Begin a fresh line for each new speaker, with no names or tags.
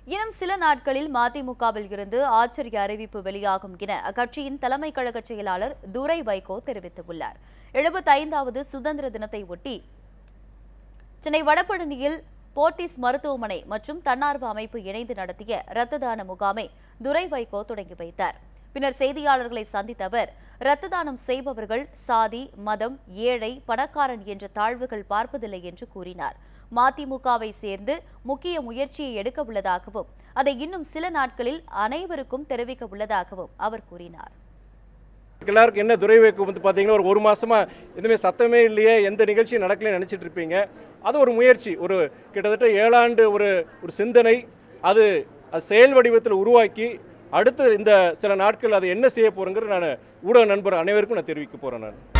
இன்னும் சில நாட்களில் மதிமுகவில் இருந்து ஆச்சரிய அறிவிப்பு வெளியாகும் என அக்கட்சியின் தலைமை கழக செயலாளர் துரை வைகோ தெரிவித்துள்ளார் எழுபத்தைந்தாவது சுதந்திர தினத்தை ஒட்டி சென்னை வடபழனியில் போர்ட்டிஸ் மருத்துவமனை மற்றும் தன்னார்வ அமைப்பு இணைந்து நடத்திய இரத்த தான முகாமை துரை வைகோ தொடங்கி வைத்தார் பின்னர் செய்தியாளர்களை சந்தித்த அவர் இரத்த தானம் செய்பவர்கள் சாதி மதம் ஏழை பணக்காரன் என்ற தாழ்வுகள் பார்ப்பதில்லை என்று கூறினார் மதிமுகவை சேர்ந்து முக்கிய முயற்சியை எடுக்க உள்ளதாகவும் அதை இன்னும் சில நாட்களில் அனைவருக்கும் தெரிவிக்க உள்ளதாகவும் அவர் கூறினார்
எல்லாருக்கும் என்ன துறை வைக்கும் வந்து பார்த்தீங்கன்னா ஒரு ஒரு மாசமா எதுவுமே சத்தமே இல்லையே எந்த நிகழ்ச்சியும் நடக்கலைன்னு நினச்சிட்டு இருப்பீங்க அது ஒரு முயற்சி ஒரு கிட்டத்தட்ட ஏழாண்டு ஒரு ஒரு சிந்தனை அது அது செயல் வடிவத்தில் உருவாக்கி அடுத்து இந்த சில நாட்கள் அதை என்ன செய்ய போகிறேங்கிற நான் ஊடக நண்பர் அனைவருக்கும் நான் தெரிவிக்க போகிறேன் நான்